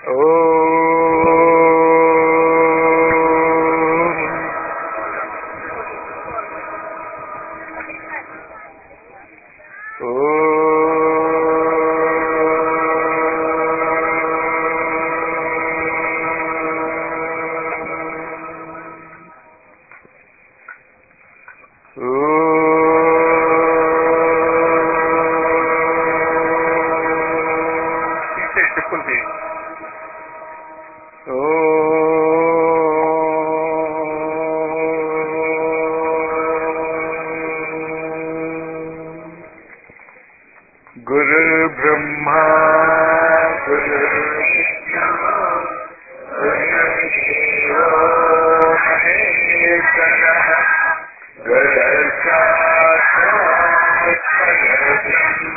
చెప్పుంది గురు బ్రహ్మ గురు విష్ణు గురుదేవో మహేశ్వర గురు సాక్షాత్ పరబ్రహ్మ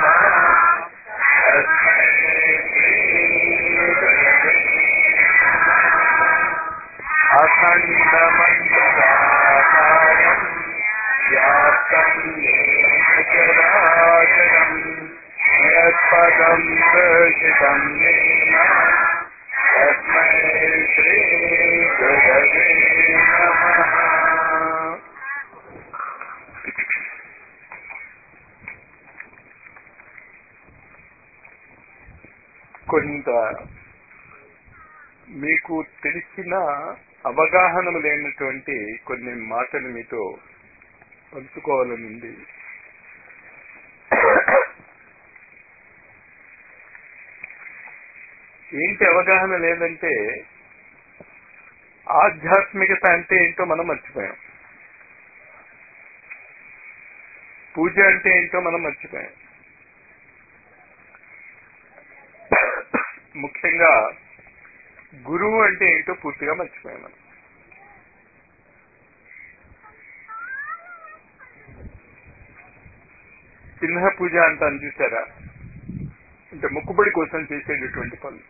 తస్మై శ్రీ గురవే అఖండమండలాకారం వ్యాప్తం ఏన చరాచరం యత్పదం దర్శితం येन తస్మై శ్రీ గురవే నమః కొంత మీకు తెలిసిన అవగాహన లేనటువంటి కొన్ని మాటలు మీతో పంచుకోవాలని ఉంది ఏంటి అవగాహన లేదంటే ఆధ్యాత్మికత అంటే ఏంటో మనం మర్చిపోయాం పూజ అంటే ఏంటో మనం మర్చిపోయాం ముఖ్యంగా గురువు అంటే ఏంటో పూర్తిగా మర్చిపోయాం మనం చిన్న పూజ అంటాను చూసారా అంటే మొక్కుబడి కోసం చేసేటటువంటి పనులు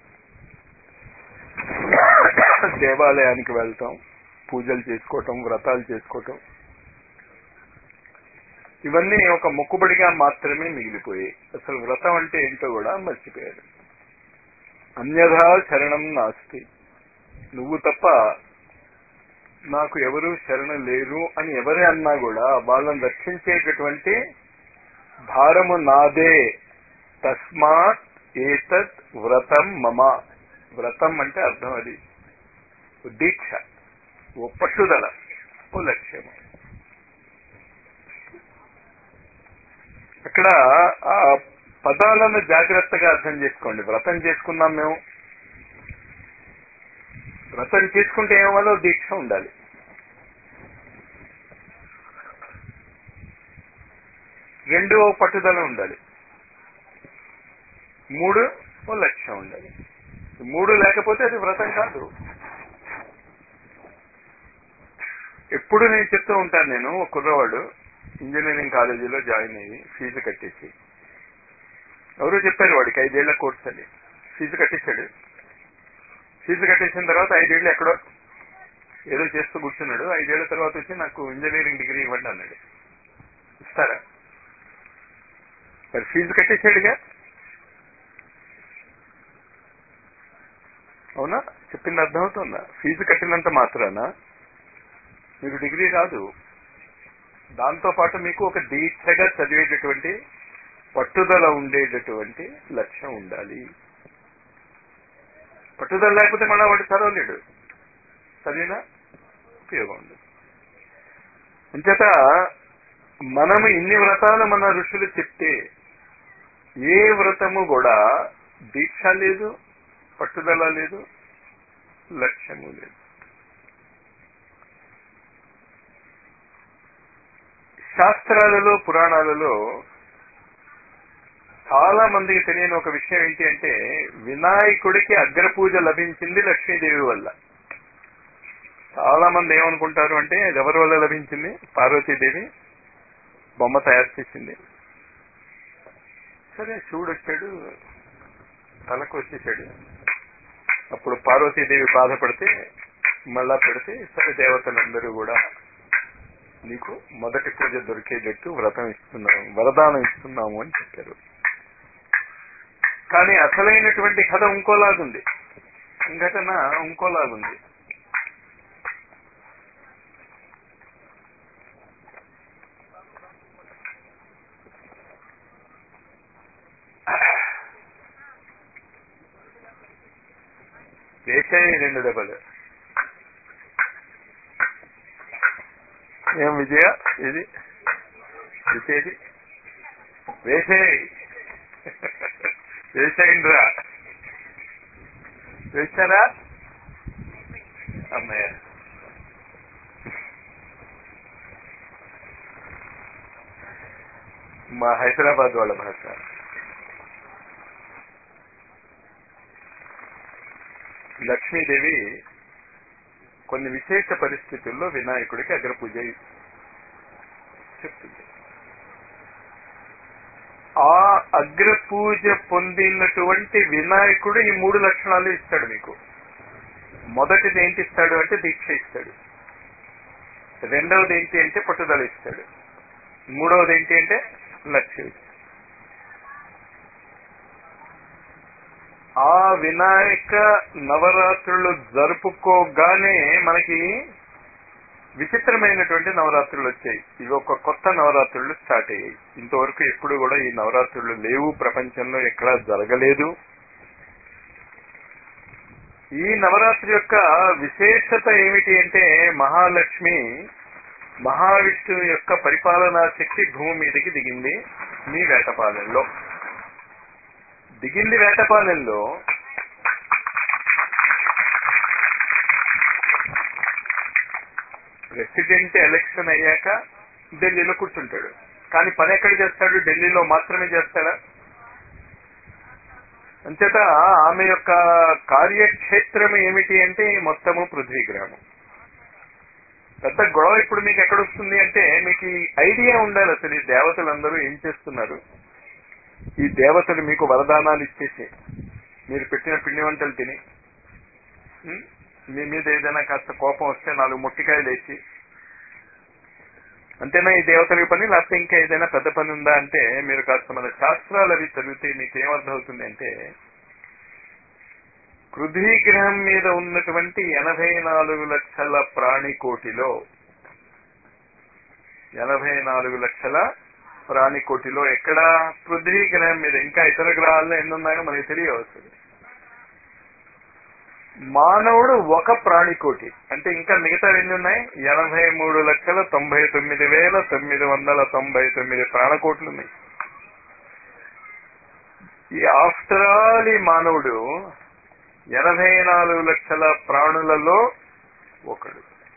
దేవాలయానికి వెళ్తాం పూజలు చేసుకోవటం వ్రతాలు చేసుకోవటం ఇవన్నీ ఒక మొక్కుబడిగా మాత్రమే మిగిలిపోయాయి అసలు వ్రతం అంటే ఏంటో కూడా మర్చిపోయారు అన్యథా శరణం నాస్తి నువ్వు తప్ప నాకు ఎవరు శరణం లేరు అని ఎవరే అన్నా కూడా వాళ్ళని రక్షించేటటువంటి భారము నాదే తస్మాత్ ఏతత్ వ్రతం మమ వ్రతం అంటే అర్థం అది ఓ దీక్ష ఓ పట్టుదల ఓ లక్ష్యము అక్కడ ఆ పదాలను జాగ్రత్తగా అర్థం చేసుకోండి వ్రతం చేసుకున్నాం మేము వ్రతం చేసుకుంటే ఏమో దీక్ష ఉండాలి రెండు ఓ పట్టుదల ఉండాలి మూడు ఓ లక్ష్యం ఉండాలి మూడు లేకపోతే అది వ్రతం కాదు ఎప్పుడు నేను చెప్తూ ఉంటాను నేను ఒక కుర్రవాడు ఇంజనీరింగ్ కాలేజీలో జాయిన్ అయ్యి ఫీజు కట్టేసి ఎవరో చెప్పారు వాడికి ఐదేళ్ల కోర్స్ అని ఫీజు కట్టేశాడు ఫీజు కట్టేసిన తర్వాత ఐదేళ్లు ఎక్కడో ఏదో చేస్తూ కూర్చున్నాడు ఐదేళ్ల తర్వాత వచ్చి నాకు ఇంజనీరింగ్ డిగ్రీ ఇవ్వండి అన్నాడు ఇస్తారా మరి ఫీజు కట్టేశాడుగా అవునా చెప్పింది అర్థమవుతుందా ఫీజు కట్టినంత మాత్రాన మీకు డిగ్రీ రాదు దాంతో పాటు మీకు ఒక దీక్షగా చదివేటటువంటి పట్టుదల ఉండేటటువంటి లక్ష్యం ఉండాలి పట్టుదల లేకపోతే మళ్ళా వాడు చదవలేడు చదివినా ఉపయోగం ఉండదు అంచేత మనము ఇన్ని వ్రతాలు మన ఋషులు చెప్తే ఏ వ్రతము కూడా దీక్ష లేదు పట్టుదల లేదు లక్ష్యము లేదు శాస్త్రాలలో పురాణాలలో చాలా మందికి తెలియని ఒక విషయం ఏంటి అంటే వినాయకుడికి అగ్రపూజ లభించింది లక్ష్మీదేవి వల్ల చాలా మంది ఏమనుకుంటారు అంటే అది ఎవరి వల్ల లభించింది పార్వతీదేవి బొమ్మ తయారు చేసింది సరే శివుడు వచ్చాడు తలకు వచ్చేసాడు అప్పుడు పార్వతీదేవి బాధపడితే మళ్ళా పెడితే సరే దేవతలందరూ కూడా నీకు మొదటి పూజ దొరికేటట్టు వ్రతం ఇస్తున్నాము వరదానం ఇస్తున్నాము అని చెప్పారు కానీ అసలైనటువంటి కథ ఇంకోలాగుంది సంఘటన ఇంకోలాగుంది వేసాయి రెండు దెబ్బలు ఏం విజయ ఇది విజయది వేసేయి వేసేయండిరా వేశారా అమ్మయ్య మా హైదరాబాద్ వాళ్ళ భాష లక్ష్మీదేవి కొన్ని విశేష పరిస్థితుల్లో వినాయకుడికి అగ్రపూజ చెప్తుంది ఆ అగ్రపూజ పొందినటువంటి వినాయకుడు ఈ మూడు లక్షణాలు ఇస్తాడు మీకు మొదటిది ఏంటి ఇస్తాడు అంటే దీక్ష ఇస్తాడు రెండవది ఏంటి అంటే పట్టుదల ఇస్తాడు మూడవది ఏంటి అంటే లక్ష్యం ఇస్తాడు ఆ వినాయక నవరాత్రులు జరుపుకోగానే మనకి విచిత్రమైనటువంటి నవరాత్రులు వచ్చాయి ఇవి ఒక కొత్త నవరాత్రులు స్టార్ట్ అయ్యాయి ఇంతవరకు ఎప్పుడు కూడా ఈ నవరాత్రులు లేవు ప్రపంచంలో ఎక్కడా జరగలేదు ఈ నవరాత్రి యొక్క విశేషత ఏమిటి అంటే మహాలక్ష్మి మహావిష్ణువు యొక్క పరిపాలనా శక్తి భూమి మీదకి దిగింది మీ వేటపాలెంలో దిగింది వేటపాలెంలో ప్రెసిడెంట్ ఎలక్షన్ అయ్యాక ఢిల్లీలో కూర్చుంటాడు కానీ పని ఎక్కడ చేస్తాడు ఢిల్లీలో మాత్రమే చేస్తాడా అంచేత ఆమె యొక్క కార్యక్షేత్రం ఏమిటి అంటే మొత్తము పృథ్వీ గ్రామం పెద్ద గొడవ ఇప్పుడు మీకు ఎక్కడ వస్తుంది అంటే మీకు ఈ ఐడియా ఉండాలి అసలు ఈ దేవతలందరూ ఏం చేస్తున్నారు ఈ దేవతలు మీకు వరదానాలు ఇచ్చేసి మీరు పెట్టిన పిండి వంటలు తిని ఉం? మీ మీద ఏదైనా కాస్త కోపం వస్తే నాలుగు మొట్టికాయలు వేసి అంతేనా ఈ దేవతలకి పని లేకపోతే ఇంకా ఏదైనా పెద్ద పని ఉందా అంటే మీరు కాస్త మన శాస్త్రాలు అవి చదివితే మీకు ఏమర్థమవుతుంది అంటే పృథ్వీ గ్రహం మీద ఉన్నటువంటి ఎనభై నాలుగు లక్షల ప్రాణికోటిలో ఎనభై నాలుగు లక్షల ప్రాణికోటిలో ఎక్కడ పృథ్వీ గ్రహం మీద ఇంకా ఇతర గ్రహాల్లో ఎన్ని ఉన్నాయో మనకి తెలియవస్తుంది మానవుడు ఒక ప్రాణికోటి అంటే ఇంకా మిగతా ఎన్ని ఉన్నాయి ఎనభై మూడు లక్షల తొంభై తొమ్మిది వేల తొమ్మిది వందల తొంభై తొమ్మిది ప్రాణకోట్లు ఉన్నాయి ఈ ఆఫ్టర్ ఆల్ ఈ మానవుడు ఎనభై నాలుగు లక్షల ప్రాణులలో ఒకడు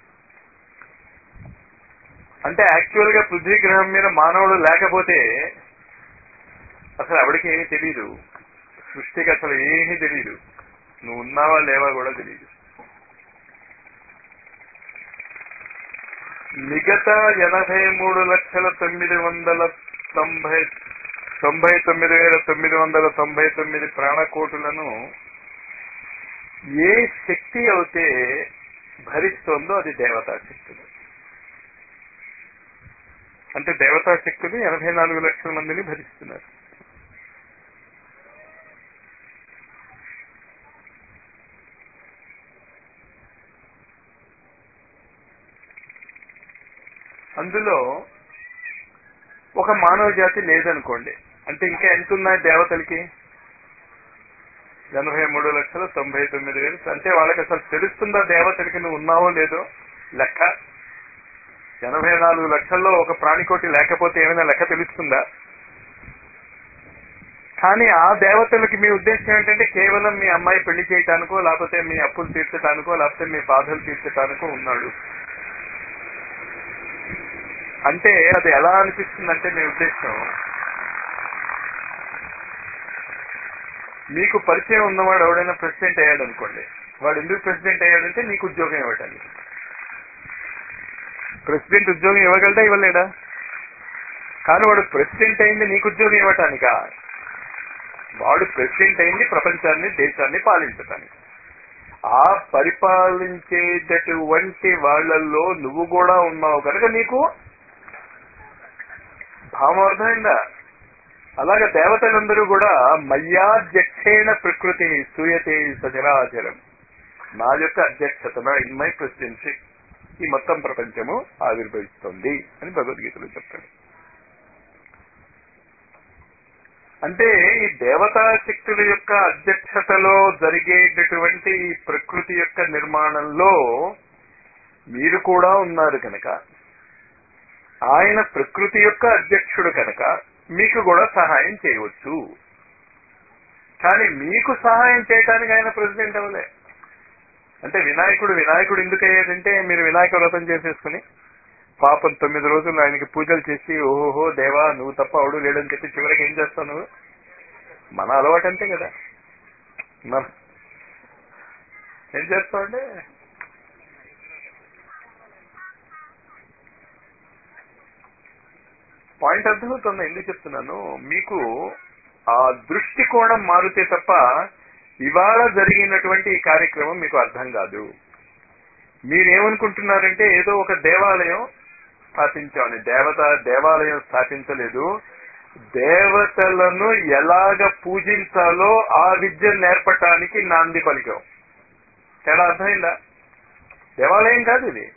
అంటే యాక్చువల్ గా పృథ్వీ గ్రహం మీద మానవుడు లేకపోతే అసలు ఆవిడకి ఏమీ తెలియదు సృష్టికి అసలు ఏమీ తెలియదు నువ్వు ఉన్నావా లేవా కూడా తెలియదు మిగతా ఎనభై మూడు లక్షల తొమ్మిది వందల తొంభై తొంభై తొమ్మిది వేల తొమ్మిది వందల తొంభై తొమ్మిది ప్రాణకోటులను ఏ శక్తి అయితే భరిస్తోందో అది దేవతా శక్తులు అంటే దేవతా శక్తులు ఎనభై నాలుగు లక్షల మందిని భరిస్తున్నారు అందులో ఒక మానవ జాతి లేదనుకోండి అంటే ఇంకా ఎంత ఉన్నాయి దేవతలకి ఎనభై మూడు లక్షల తొంభై తొమ్మిది వేలు అంటే వాళ్ళకి అసలు తెలుస్తుందా దేవతలకి నువ్వు ఉన్నావో లేదో లెక్క ఎనభై నాలుగు లక్షల్లో ఒక ప్రాణికోటి లేకపోతే ఏమైనా లెక్క తెలుస్తుందా కానీ ఆ దేవతలకి మీ ఉద్దేశం ఏంటంటే కేవలం మీ అమ్మాయి పెళ్లి చేయటానికో లేకపోతే మీ అప్పులు తీర్చడానికో లేకపోతే మీ బాధలు తీర్చడానికో ఉన్నాడు అంటే అది ఎలా అనిపిస్తుందంటే మీ ఉద్దేశం మీకు పరిచయం ఉన్నవాడు ఎవడైనా ప్రెసిడెంట్ అయ్యాడు అనుకోండి వాడు ఎందుకు ప్రెసిడెంట్ అయ్యాడంటే నీకు ఉద్యోగం ఇవ్వటానికి ప్రెసిడెంట్ ఉద్యోగం ఇవ్వగలడా ఇవ్వలేడా కానీ వాడు ప్రెసిడెంట్ అయింది నీకు ఉద్యోగం ఇవ్వటానికా వాడు ప్రెసిడెంట్ అయింది ప్రపంచాన్ని దేశాన్ని పాలించటానికి ఆ పరిపాలించేటటువంటి వాళ్ళల్లో నువ్వు కూడా ఉన్నావు కనుక నీకు భావం అర్థమైందా అలాగే దేవతలందరూ కూడా మయ్యాధ్యక్షేణ ప్రకృతి సూయతే సచరాచరం నా యొక్క అధ్యక్షతన ఇన్ మై ప్రెసిడెన్సీ ఈ మొత్తం ప్రపంచము ఆవిర్భవిస్తుంది అని భగవద్గీతలో చెప్తాడు అంటే ఈ దేవతా శక్తుల యొక్క అధ్యక్షతలో జరిగేటటువంటి ఈ ప్రకృతి యొక్క నిర్మాణంలో మీరు కూడా ఉన్నారు కనుక ఆయన ప్రకృతి యొక్క అధ్యక్షుడు కనుక మీకు కూడా సహాయం చేయవచ్చు కానీ మీకు సహాయం చేయడానికి ఆయన ప్రెసిడెంట్ అవ్వలే అంటే వినాయకుడు వినాయకుడు ఎందుకు అయ్యాడంటే మీరు వినాయక వ్రతం చేసేసుకుని పాపం తొమ్మిది రోజులు ఆయనకి పూజలు చేసి ఓహోహో దేవా నువ్వు తప్ప అవడు లేడని చెప్పి చివరికి ఏం చేస్తావు నువ్వు మన అలవాటు అంతే కదా మన ఏం చేస్తావు అంటే పాయింట్ అర్థమవుతుంది ఎందుకు చెప్తున్నాను మీకు ఆ దృష్టికోణం మారితే తప్ప ఇవాళ జరిగినటువంటి ఈ కార్యక్రమం మీకు అర్థం కాదు మీరేమనుకుంటున్నారంటే ఏదో ఒక దేవాలయం స్థాపించామని దేవత దేవాలయం స్థాపించలేదు దేవతలను ఎలాగ పూజించాలో ఆ విద్య నేర్పటానికి నాంది పలికాం తేడా అర్థమైందా దేవాలయం కాదు ఇది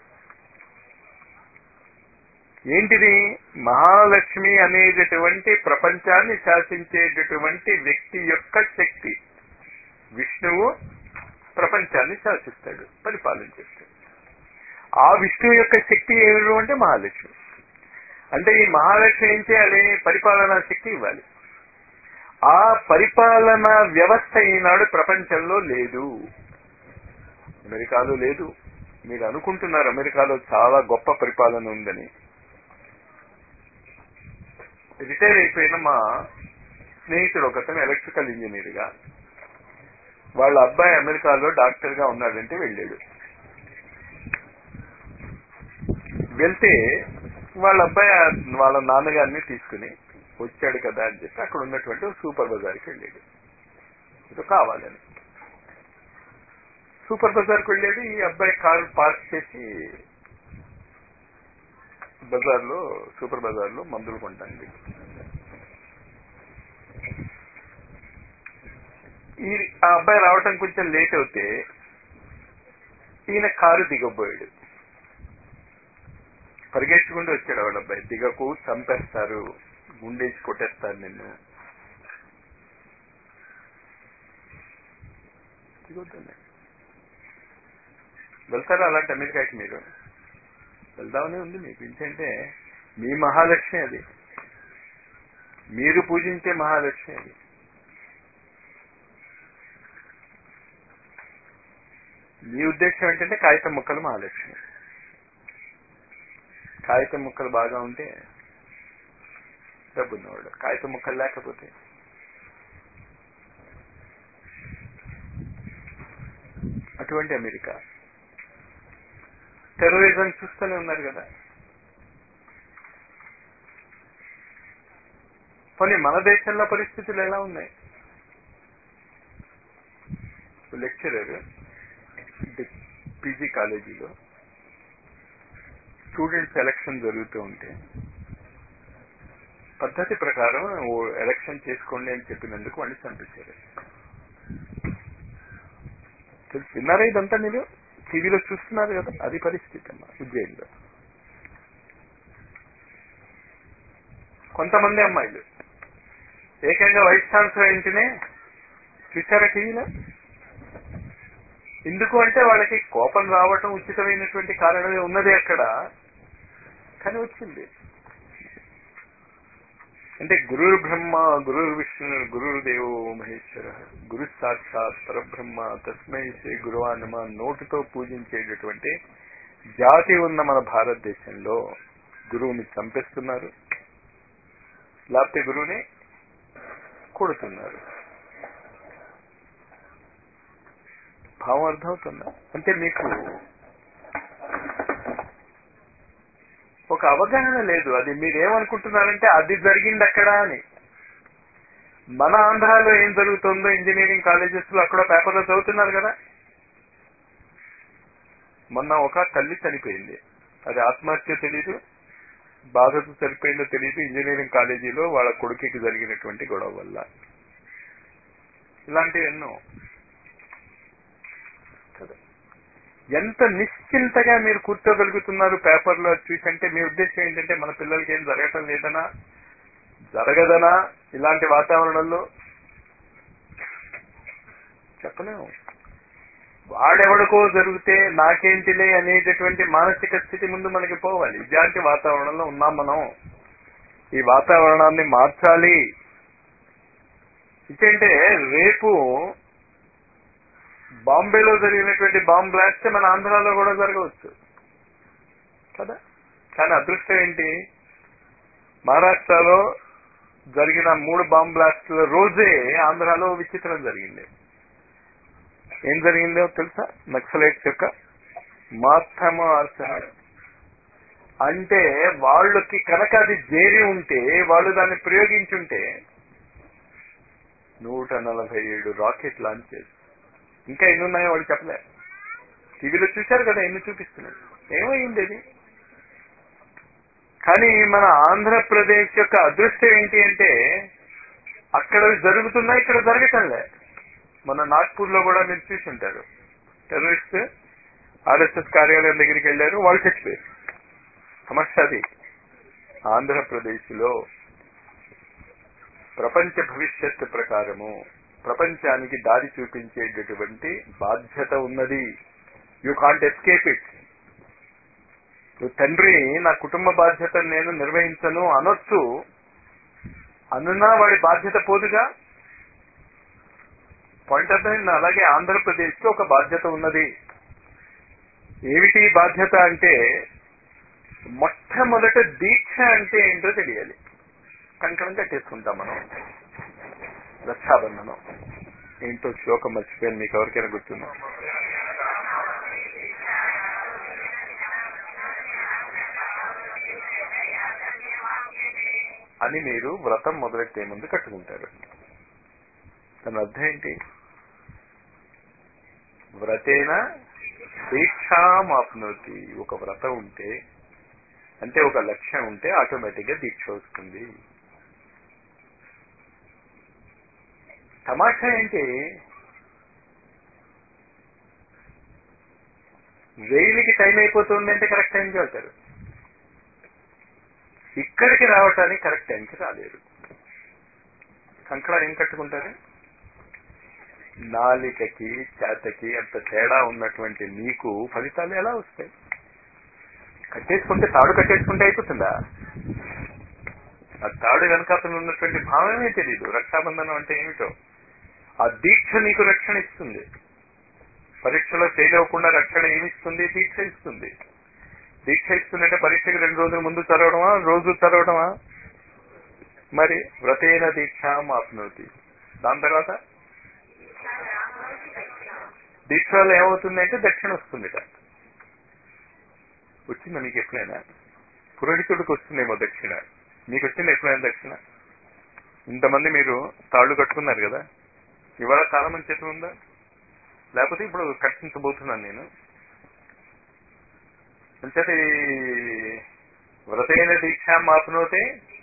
ఏంటిది మహాలక్ష్మి అనేటటువంటి ప్రపంచాన్ని శాసించేటటువంటి వ్యక్తి యొక్క శక్తి విష్ణువు ప్రపంచాన్ని శాసిస్తాడు పరిపాలన చేస్తాడు ఆ విష్ణువు యొక్క శక్తి ఏమిటి అంటే మహాలక్ష్మి అంటే ఈ మహాలక్ష్మి ఏం చేయాలి పరిపాలనా శక్తి ఇవ్వాలి ఆ పరిపాలనా వ్యవస్థ ఈనాడు ప్రపంచంలో లేదు అమెరికాలో లేదు మీరు అనుకుంటున్నారు అమెరికాలో చాలా గొప్ప పరిపాలన ఉందని రిటైర్ అయిపోయిన మా స్నేహితుడు ఒకతను ఎలక్ట్రికల్ ఇంజనీర్ గా వాళ్ళ అబ్బాయి అమెరికాలో డాక్టర్ గా ఉన్నాడంటే వెళ్ళాడు వెళ్తే వాళ్ళ అబ్బాయి వాళ్ళ నాన్నగారిని తీసుకుని వచ్చాడు కదా అని చెప్పి అక్కడ ఉన్నటువంటి సూపర్ బజార్కి వెళ్ళాడు ఇది కావాలని సూపర్ బజార్కి వెళ్ళాడు ఈ అబ్బాయి కారు పార్క్ చేసి బజార్లో సూపర్ బజార్లో మందులు కొంటాండి ఈ ఆ అబ్బాయి రావటం కొంచెం లేట్ అవుతే ఈయన కారు దిగబోయాడు పరిగెత్తుకుంటూ వచ్చాడు వాడు అబ్బాయి దిగకు చంపేస్తారు గుండేసి కొట్టేస్తారు నిన్ను దిగొద్దండి వెళ్తారా అలాంటి అమెరికాకి మీరు వెళ్దామని ఉంది మీకు ఏంటంటే మీ మహాలక్ష్మి అది మీరు పూజించే మహాలక్ష్మి అది మీ ఉద్దేశం ఏంటంటే కాగితం ముక్కలు మహాలక్ష్మి కాగితం ముక్కలు బాగా ఉంటే డబ్బున్నవాడు కాగితం ముక్కలు లేకపోతే అటువంటి అమెరికా టెర్రరిజం చూస్తూనే ఉన్నారు కదా పోనీ మన దేశంలో పరిస్థితులు ఎలా ఉన్నాయి లెక్చరర్ పీజీ కాలేజీలో స్టూడెంట్ సెలక్షన్ జరుగుతూ ఉంటే పద్ధతి ప్రకారం ఓ ఎలక్షన్ చేసుకోండి అని చెప్పినందుకు వాడిని చంపేశారు తెలుసు విన్నారా ఇదంతా మీరు టీవీలో చూస్తున్నారు కదా అది పరిస్థితి అమ్మా ఉజ్జయిన్లో కొంతమంది అమ్మాయిలు ఏకంగా వైస్ ఛాన్సలర్ ఇంటినే చూసారా టీవీలో ఎందుకు అంటే వాళ్ళకి కోపం రావటం ఉచితమైనటువంటి కారణమే ఉన్నది అక్కడ కానీ వచ్చింది అంటే గురు బ్రహ్మ గురు విష్ణు గురు దేవో మహేశ్వర గురు సాక్షాత్ పరబ్రహ్మ తస్మై శ్రీ గురువానమ నోటితో పూజించేటటువంటి జాతి ఉన్న మన భారతదేశంలో గురువుని చంపేస్తున్నారు లేకపోతే గురువుని కొడుతున్నారు భావం అర్థమవుతుందా అంటే మీకు ఒక అవగాహన లేదు అది మీరేమనుకుంటున్నారంటే అది జరిగింది అక్కడ అని మన ఆంధ్రాలో ఏం జరుగుతుందో ఇంజనీరింగ్ కాలేజెస్ లో అక్కడ పేపర్లో చదువుతున్నారు కదా మొన్న ఒక తల్లి చనిపోయింది అది ఆత్మహత్య తెలీదు బాధతో చనిపోయిందో తెలియదు ఇంజనీరింగ్ కాలేజీలో వాళ్ళ కొడుకుకి జరిగినటువంటి గొడవ వల్ల ఇలాంటివి ఎన్నో కదా ఎంత నిశ్చింతగా మీరు కూర్చోగలుగుతున్నారు పేపర్లో చూసంటే మీ ఉద్దేశం ఏంటంటే మన పిల్లలకి ఏం జరగటం లేదనా జరగదనా ఇలాంటి వాతావరణంలో చెప్పలేము వాడెవడికో జరిగితే నాకేంటిలే అనేటటువంటి మానసిక స్థితి ముందు మనకి పోవాలి ఇలాంటి వాతావరణంలో ఉన్నాం మనం ఈ వాతావరణాన్ని మార్చాలి ఇంకేంటే రేపు బాంబేలో జరిగినటువంటి బాంబ్ బ్లాస్ట్ మన ఆంధ్రాలో కూడా జరగవచ్చు కదా కానీ అదృష్టం ఏంటి మహారాష్ట్రలో జరిగిన మూడు బాంబ్ బ్లాస్ట్ల రోజే ఆంధ్రాలో విచిత్రం జరిగింది ఏం జరిగిందో తెలుసా నక్సలైట్స్ యొక్క మాథమ ఆర్సన అంటే వాళ్ళకి కనుక అది చేరి ఉంటే వాళ్ళు దాన్ని ప్రయోగించుంటే నూట నలభై ఏడు రాకెట్ లాంచ్ చేసి ఇంకా ఎన్ని ఉన్నాయో వాళ్ళు చెప్పలే టీవీలో చూశారు కదా ఎన్ని చూపిస్తున్నారు ఏమైంది అది కానీ మన ఆంధ్రప్రదేశ్ యొక్క అదృష్టం ఏంటి అంటే అక్కడ జరుగుతున్నాయి ఇక్కడ జరగటంలే మన నాగ్పూర్ లో కూడా మీరు చూసి ఉంటారు టెర్రరిస్ట్ ఆర్ఎస్ఎస్ కార్యాలయం దగ్గరికి వెళ్ళారు వాళ్ళు చచ్చిపోయారు సమస్య అది ఆంధ్రప్రదేశ్ లో ప్రపంచ భవిష్యత్తు ప్రకారము ప్రపంచానికి దారి చూపించేటటువంటి బాధ్యత ఉన్నది యూ కాంట్ ఎస్కేప్ ఇట్ తండ్రి నా కుటుంబ బాధ్యత నేను నిర్వహించను అనొచ్చు అనున్నా వాడి బాధ్యత పోదుగా పాయింట్ అర్థమైంది అలాగే ఆంధ్రప్రదేశ్ కి ఒక బాధ్యత ఉన్నది ఏమిటి బాధ్యత అంటే మొట్టమొదట దీక్ష అంటే ఏంటో తెలియాలి కంకణం కట్టేసుకుంటాం మనం రక్షాబంధనం ఏంటో శ్లోకం మర్చిపోయాను మీకు ఎవరికైనా గుర్తుందా అని మీరు వ్రతం మొదలెట్టే ముందు కట్టుకుంటారు దాని అర్థం ఏంటి వ్రతేన దీక్షామాప్నోతి ఒక వ్రతం ఉంటే అంటే ఒక లక్ష్యం ఉంటే ఆటోమేటిక్ గా దీక్ష వస్తుంది తమాషా ఏంటి వెయిలికి టైం అయిపోతుంది అంటే కరెక్ట్ టైంకి వెళ్తారు ఇక్కడికి రావటానికి కరెక్ట్ టైంకి రాలేరు కంకణ ఏం కట్టుకుంటారు నాలికకి చేతకి అంత తేడా ఉన్నటువంటి మీకు ఫలితాలు ఎలా వస్తాయి కట్టేసుకుంటే తాడు కట్టేసుకుంటే అయిపోతుందా ఆ తాడు వెనకాతలు ఉన్నటువంటి భావమే తెలియదు రక్షాబంధనం అంటే ఏమిటో ఆ దీక్ష నీకు రక్షణ ఇస్తుంది పరీక్షలో ఫెయిల్ అవ్వకుండా రక్షణ ఏమిస్తుంది దీక్ష ఇస్తుంది దీక్ష ఇస్తుందంటే పరీక్షకి రెండు రోజుల ముందు చదవడమా రోజు చదవడమా మరి వ్రతేన దీక్ష ఆప్నోతి దాని తర్వాత దీక్ష వల్ల ఏమవుతుంది అంటే దక్షిణ వస్తుందిట వచ్చిందా మీకు ఎప్పుడైనా పురోహితుడికి వస్తుందేమో దక్షిణ మీకు వచ్చింది ఎప్పుడైనా దక్షిణ ఇంతమంది మీరు తాళ్ళు కట్టుకున్నారు కదా ఇవాళ చాలా మంది చేతులు ఉందా లేకపోతే ఇప్పుడు కట్టించబోతున్నాను నేను అంచేత వ్రతైన దీక్ష మాపునోతే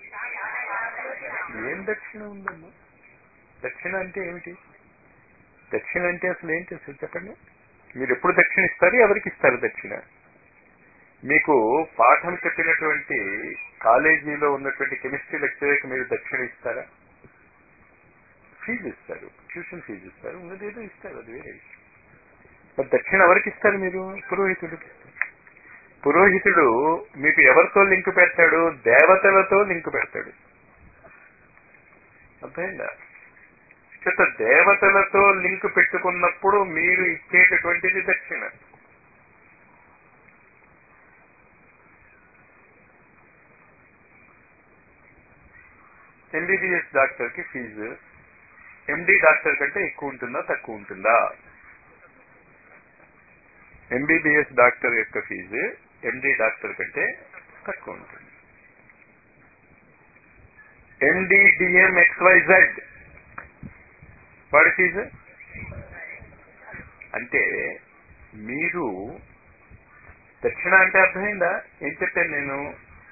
ఏం దక్షిణ ఉందమ్మా దక్షిణ అంటే ఏమిటి దక్షిణ అంటే అసలు ఏంటి అసలు చెప్పండి మీరు ఎప్పుడు దక్షిణ ఇస్తారు ఎవరికి ఇస్తారు దక్షిణ మీకు పాఠం చెప్పినటువంటి కాలేజీలో ఉన్నటువంటి కెమిస్ట్రీ లెక్చరర్కి మీరు దక్షిణ ఇస్తారా ఫీజు ఇస్తారు ట్యూషన్ ఫీజు ఇస్తారు ఉన్నది ఏదో ఇస్తారు అది వేరే విషయం మరి దక్షిణ ఎవరికి ఇస్తారు మీరు పురోహితుడికి ఇస్తారు పురోహితుడు మీకు ఎవరితో లింక్ పెడతాడు దేవతలతో లింక్ పెడతాడు అర్థమైందా చేత దేవతలతో లింక్ పెట్టుకున్నప్పుడు మీరు ఇచ్చేటటువంటిది దక్షిణ ఎంబీబీఎస్ డాక్టర్ కి ఫీజు ఎండి డాక్టర్ కంటే ఎక్కువ ఉంటుందా తక్కువ ఉంటుందా ఎంబీబీఎస్ డాక్టర్ యొక్క ఫీజు ఎండి డాక్టర్ కంటే తక్కువ ఉంటుంది ఎండిడిఎం ఎక్స్వైజెడ్ వాడి ఫీజు అంటే మీరు దక్షిణ అంటే అర్థమైందా ఏం చెప్పాను నేను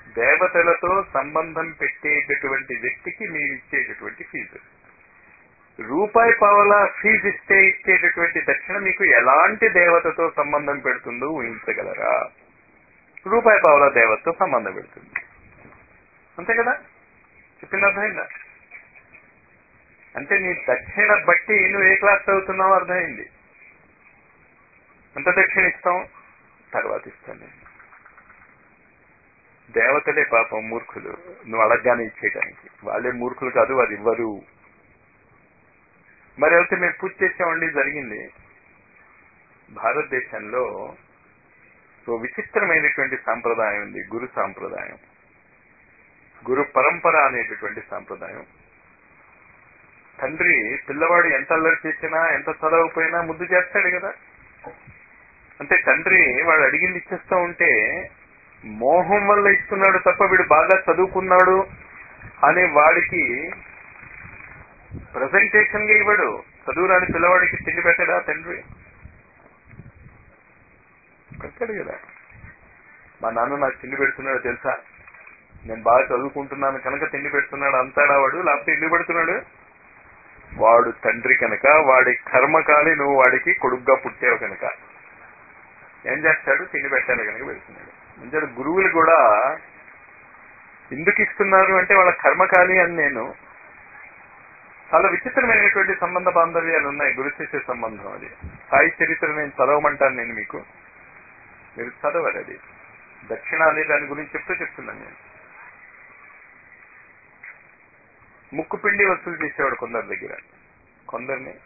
దేవతలతో సంబంధం పెట్టేటటువంటి వ్యక్తికి మీరు ఇచ్చేటటువంటి ఫీజు రూపాయి పావల ఫీజు ఇస్తే ఇచ్చేటటువంటి దక్షిణ మీకు ఎలాంటి దేవతతో సంబంధం పెడుతుందో ఊహించగలరా రూపాయి పావల దేవతతో సంబంధం పెడుతుంది అంతే కదా చెప్పింది అర్థమైందా అంటే నీ దక్షిణ బట్టి నువ్వు ఏ క్లాస్ చదువుతున్నావో అర్థమైంది ఎంత దక్షిణ ఇస్తాం తర్వాత ఇస్తాను నేను దేవతలే పాపం మూర్ఖులు నువ్వు అడగగానే ఇచ్చేయడానికి వాళ్ళే మూర్ఖులు కాదు వారు ఇవ్వరు మరి అయితే మేము పూజ చేసామండి జరిగింది భారతదేశంలో ఓ విచిత్రమైనటువంటి సాంప్రదాయం ఉంది గురు సాంప్రదాయం గురు పరంపర అనేటటువంటి సాంప్రదాయం తండ్రి పిల్లవాడు ఎంత అల్లరి చేసినా ఎంత చదవకపోయినా ముద్దు చేస్తాడు కదా అంటే తండ్రి వాడు అడిగింది ఇచ్చేస్తూ ఉంటే మోహం వల్ల ఇస్తున్నాడు తప్ప వీడు బాగా చదువుకున్నాడు అనే వాడికి ప్రజెంటేషన్ గా ఇవ్వడు చదువురాని పిల్లవాడికి తిండి పెట్టడా తండ్రి పెట్టాడు కదా మా నాన్న నాకు తిండి పెడుతున్నాడు తెలుసా నేను బాగా చదువుకుంటున్నాను కనుక తిండి పెడుతున్నాడు అంతాడా వాడు లేకపోతే ఎందుకు పెడుతున్నాడు వాడు తండ్రి కనుక వాడి కర్మకాలి నువ్వు వాడికి కొడుగ్గా పుట్టావు కనుక ఏం చేస్తాడు తిండి పెట్టాడు కనుక పెడుతున్నాడు అంటే గురువులు కూడా ఎందుకు ఇస్తున్నారు అంటే వాళ్ళ కర్మకాలి అని నేను చాలా విచిత్రమైనటువంటి సంబంధ బాంధవ్యాలు ఉన్నాయి గురు శిష్య సంబంధం అది సాయి చరిత్ర నేను చదవమంటాను నేను మీకు మీరు చదవాలి అది దక్షిణ అనే దాని గురించి చెప్తూ చెప్తున్నాను నేను ముక్కు పిండి వసూలు చేసేవాడు కొందరి దగ్గర కొందరిని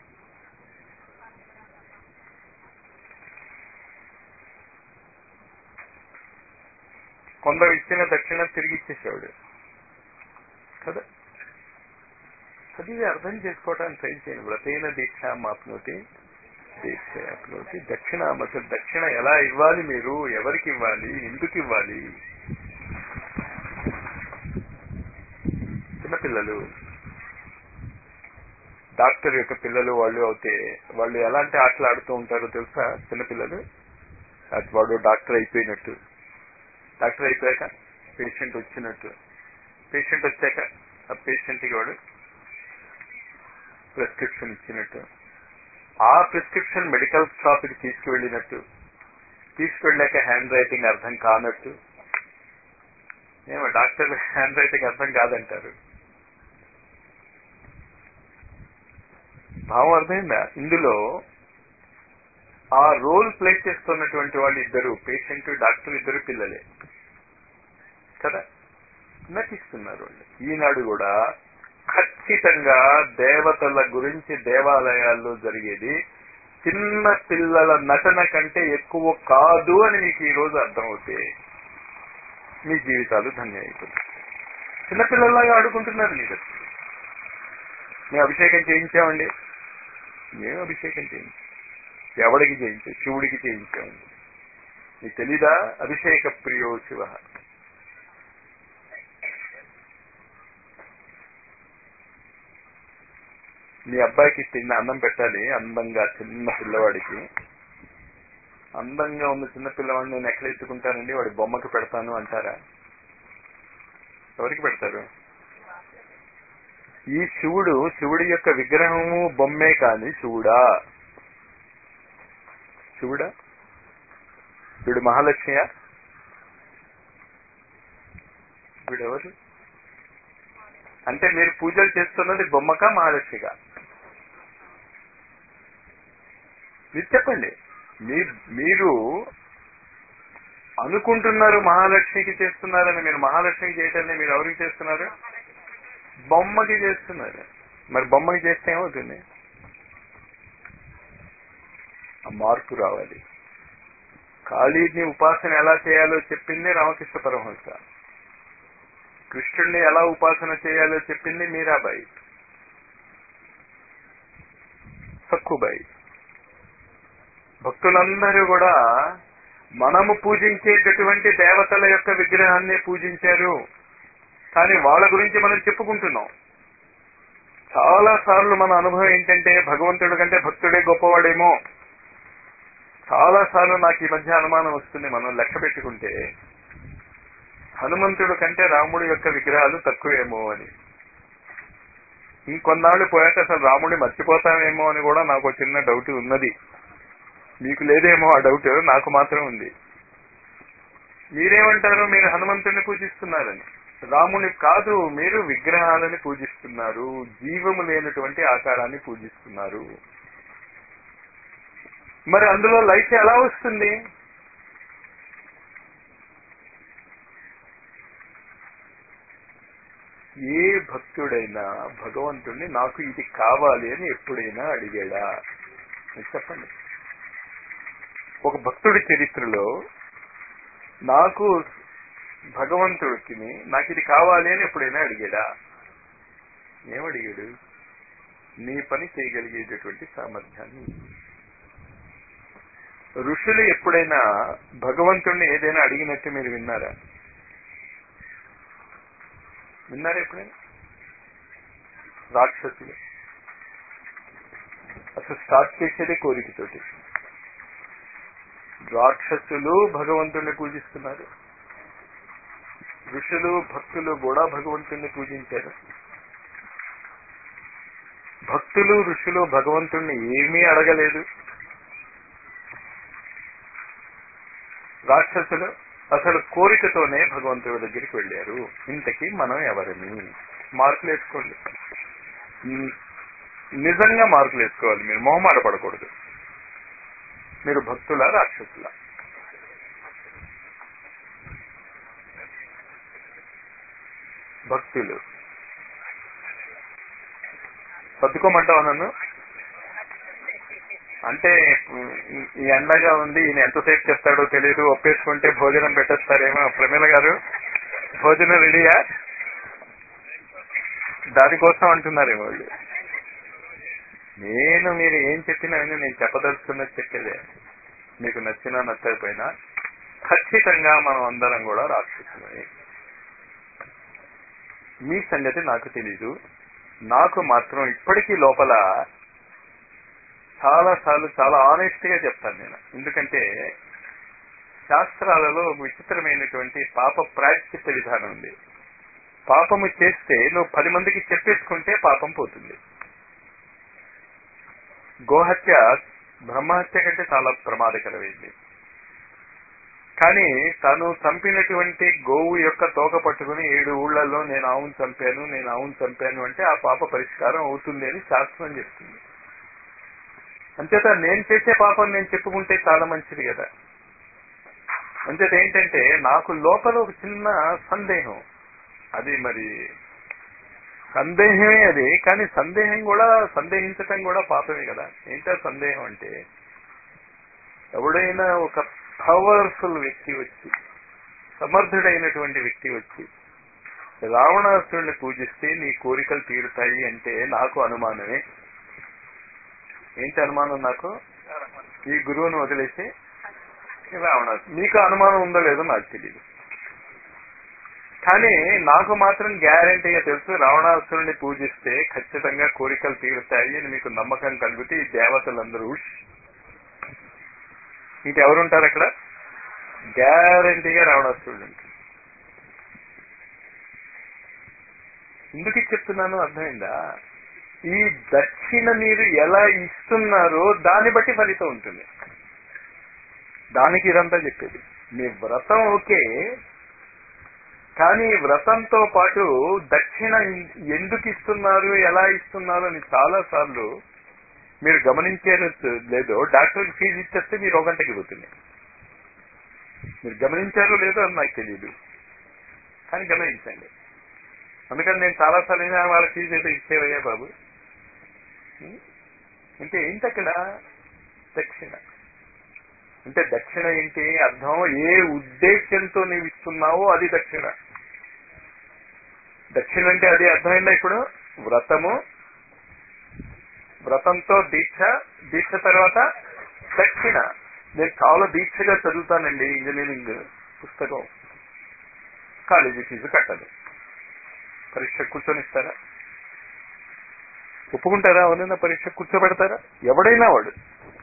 కొందరు ఇచ్చిన దక్షిణ తిరిగి ఇచ్చేసేవాడు కదా చదివి అర్థం చేసుకోవడానికి ట్రై చేయండి వ్రతైన దీక్ష మాప్నోటి దీక్ష ఆప్నోటి దక్షిణ అసలు దక్షిణ ఎలా ఇవ్వాలి మీరు ఎవరికి ఇవ్వాలి ఎందుకు ఇవ్వాలి చిన్నపిల్లలు డాక్టర్ యొక్క పిల్లలు వాళ్ళు అయితే వాళ్ళు ఎలాంటి ఆటలు ఆడుతూ ఉంటారో తెలుసా చిన్నపిల్లలు అటు వాడు డాక్టర్ అయిపోయినట్టు డాక్టర్ అయిపోయాక పేషెంట్ వచ్చినట్టు పేషెంట్ వచ్చాక ఆ పేషెంట్ కి వాడు ప్రిస్క్రిప్షన్ ఇచ్చినట్టు ఆ ప్రిస్క్రిప్షన్ మెడికల్ షాప్ కి తీసుకువెళ్ళినట్టు తీసుకువెళ్ళాక హ్యాండ్ రైటింగ్ అర్థం కానట్టు ఏమో డాక్టర్ హ్యాండ్ రైటింగ్ అర్థం కాదంటారు భావం అర్థమైందా ఇందులో ఆ రోల్ ప్లే చేస్తున్నటువంటి వాళ్ళు ఇద్దరు పేషెంట్ డాక్టర్ ఇద్దరు పిల్లలే కదా నటిస్తున్నారు వాళ్ళు ఈనాడు కూడా ఖచ్చితంగా దేవతల గురించి దేవాలయాల్లో జరిగేది చిన్న పిల్లల నటన కంటే ఎక్కువ కాదు అని మీకు ఈ రోజు అర్థమవుతే మీ జీవితాలు ధన్యం అయిపోతాయి చిన్నపిల్లల్లాగా ఆడుకుంటున్నారు మీరు మేము అభిషేకం చేయించామండి మేము అభిషేకం చేయించాం ఎవడికి చేయించాం శివుడికి చేయించామండి మీకు తెలీదా అభిషేక ప్రియో శివ మీ అబ్బాయికి తిన్న అన్నం పెట్టాలి అందంగా చిన్న పిల్లవాడికి అందంగా ఉన్న చిన్న పిల్లవాడిని నేను ఎక్కడ ఎత్తుకుంటానండి వాడి బొమ్మకి పెడతాను అంటారా ఎవరికి పెడతారు ఈ శివుడు శివుడి యొక్క విగ్రహము బొమ్మే కాని శివుడా శివుడా వీడు మహాలక్ష్మియా వీడెవరు అంటే మీరు పూజలు చేస్తున్నది బొమ్మక మహాలక్ష్మిగా మీరు చెప్పండి మీ- మీరు అనుకుంటున్నారు మహాలక్ష్మికి చేస్తున్నారని మీరు మహాలక్ష్మికి చేయటాన్ని మీరు ఎవరికి చేస్తున్నారు బొమ్మకి చేస్తున్నారు మరి బొమ్మకి చేస్తే ఏమవుతుంది ఆ మార్పు రావాలి కాళీని ఉపాసన ఎలా చేయాలో చెప్పింది రామకృష్ణ పరమహంస కృష్ణుడిని ఎలా ఉపాసన చేయాలో చెప్పింది మీరాబాయి సక్కుబాయి భక్తులందరూ కూడా మనము పూజించేటటువంటి దేవతల యొక్క విగ్రహాన్ని పూజించారు కానీ వాళ్ళ గురించి మనం చెప్పుకుంటున్నాం చాలా సార్లు మన అనుభవం ఏంటంటే భగవంతుడి కంటే భక్తుడే గొప్పవాడేమో చాలా సార్లు నాకు ఈ మధ్య అనుమానం వస్తుంది మనం లెక్క పెట్టుకుంటే హనుమంతుడు కంటే రాముడి యొక్క విగ్రహాలు తక్కువేమో అని ఇంకొన్నాళ్ళు పోయాక అసలు రాముడిని మర్చిపోతామేమో అని కూడా నాకు ఒక చిన్న డౌట్ ఉన్నది మీకు లేదేమో ఆ డౌట్ నాకు మాత్రం ఉంది మీరేమంటారు మీరు హనుమంతుడిని పూజిస్తున్నారని రాముని కాదు మీరు విగ్రహాలని పూజిస్తున్నారు జీవము లేనటువంటి ఆకారాన్ని పూజిస్తున్నారు మరి అందులో లైఫ్ ఎలా వస్తుంది ఏ భక్తుడైనా భగవంతుణ్ణి నాకు ఇది కావాలి అని ఎప్పుడైనా అడిగాడా మీరు చెప్పండి ఒక భక్తుడి చరిత్రలో నాకు భగవంతుడికి నాకు ఇది కావాలి అని ఎప్పుడైనా అడిగాడా ఏమడిగాడు నీ పని చేయగలిగేటటువంటి సామర్థ్యాన్ని ఋషులు ఎప్పుడైనా భగవంతుణ్ణి ఏదైనా అడిగినట్టు మీరు విన్నారా విన్నారా ఎప్పుడైనా రాక్షసులు అసలు స్టార్ట్ చేసేదే కోరికతోటి రాక్షసులు భగవంతుణ్ణి పూజిస్తున్నారు ఋషులు భక్తులు కూడా భగవంతుణ్ణి పూజించారు భక్తులు ఋషులు భగవంతుణ్ణి ఏమీ అడగలేదు రాక్షసులు అసలు కోరికతోనే భగవంతుడి దగ్గరికి వెళ్ళారు ఇంతకీ మనం ఎవరిని మార్కులు వేసుకోండి ని- నిజంగా మార్కులు వేసుకోవాలి మీరు మొహమాట పడకూడదు మీరు భక్తుల రాక్షసుల భక్తులు సర్దుకోమంటావా నన్ను అంటే ఈ- ఈ ఎండగా ఉంది ఈయన ఎంతసేపు చెప్తాడో తెలియదు ఒప్పేసుకుంటే భోజనం పెట్టేస్తారేమో ప్రమీల గారు భోజనం రెడీయా దానికోసం అంటున్నారేమో వాళ్ళు నేను మీరు ఏం చెప్పినా విని నేను చెప్పదలుచుకున్నది చెప్పేదే మీకు నచ్చినా నచ్చకపోయినా ఖచ్చితంగా మనం అందరం కూడా రాక్షసులమే మీ సంగతి నాకు తెలీదు నాకు మాత్రం ఇప్పటికీ లోపల చాలా సార్లు చాలా ఆనెస్ట్ గా చెప్తాను నేను ఎందుకంటే శాస్త్రాలలో ఒక విచిత్రమైనటువంటి పాప ప్రాయశ్చిత్త విధానం ఉంది పాపము చేస్తే నువ్వు పది మందికి చెప్పేసుకుంటే పాపం పోతుంది గోహత్య బ్రహ్మహత్య కంటే చాలా ప్రమాదకరమైంది కానీ తను చంపినటువంటి గోవు యొక్క తోక పట్టుకుని ఏడు ఊళ్ళల్లో నేను ఆవును చంపాను నేను ఆవును చంపాను అంటే ఆ పాప పరిష్కారం అవుతుంది అని శాస్త్రం చెప్తుంది అంచేత నేను చేసే పాపం నేను చెప్పుకుంటే చాలా మంచిది కదా అంచేత ఏంటంటే నాకు లోపల ఒక చిన్న సందేహం అది మరి సందేహమే అది కానీ సందేహం కూడా సందేహించటం కూడా పాపమే కదా ఏంటో సందేహం అంటే ఎవడైనా ఒక పవర్ఫుల్ వ్యక్తి వచ్చి సమర్థుడైనటువంటి వ్యక్తి వచ్చి రావణాసురుడిని పూజిస్తే నీ కోరికలు తీరుతాయి అంటే నాకు అనుమానమే ఏంటి అనుమానం నాకు ఈ గురువును వదిలేసి రావణాసు మీకు అనుమానం ఉందో లేదో నాకు తెలియదు కానీ నాకు మాత్రం గ్యారంటీగా తెలుసు రావణాసురుని పూజిస్తే ఖచ్చితంగా కోరికలు తీరుతాయి అని మీకు నమ్మకం కలిగితే ఈ దేవతలందరూ ఉష్. ఇంకెవరుంటారు అక్కడ గ్యారంటీగా రావణాసురుడు ఉంటాడు. ఎందుకు ఇది చెప్తున్నాను అర్థమైందా ఈ దక్షిణ మీరు ఎలా ఇస్తున్నారో దాన్ని బట్టి ఫలితం ఉంటుంది దానికి ఇదంతా చెప్పేది మీ వ్రతం ఓకే కానీ వ్రతంతో పాటు దక్షిణ ఎందుకు ఇస్తున్నారు ఎలా ఇస్తున్నారు అని చాలా సార్లు మీరు గమనించారు లేదో డాక్టర్కి ఫీజు ఇచ్చేస్తే మీరు ఒక గంటకి పోతుంది మీరు గమనించారో లేదో అని నాకు తెలియదు కానీ గమనించండి అందుకని నేను చాలా సార్లు అయినా వాళ్ళ ఫీజు ఏదో ఇచ్చేవయ్యా బాబు ఉం? అంటే ఏంటి అక్కడ దక్షిణ అంటే దక్షిణ ఏంటి అర్థం ఏ ఉద్దేశంతో నీవు ఇస్తున్నావో అది దక్షిణ దక్షిణ అంటే అది అర్థమైందా ఇప్పుడు వ్రతము వ్రతంతో దీక్ష దీక్ష తర్వాత దక్షిణ నేను చాలా దీక్షగా చదువుతానండి ఇంజనీరింగ్ పుస్తకం కాలేజీ ఫీజు కట్టదు పరీక్ష కూర్చొని ఇస్తారా ఒప్పుకుంటారా అవునైనా పరీక్ష కూర్చోబెడతారా ఎవడైనా వాడు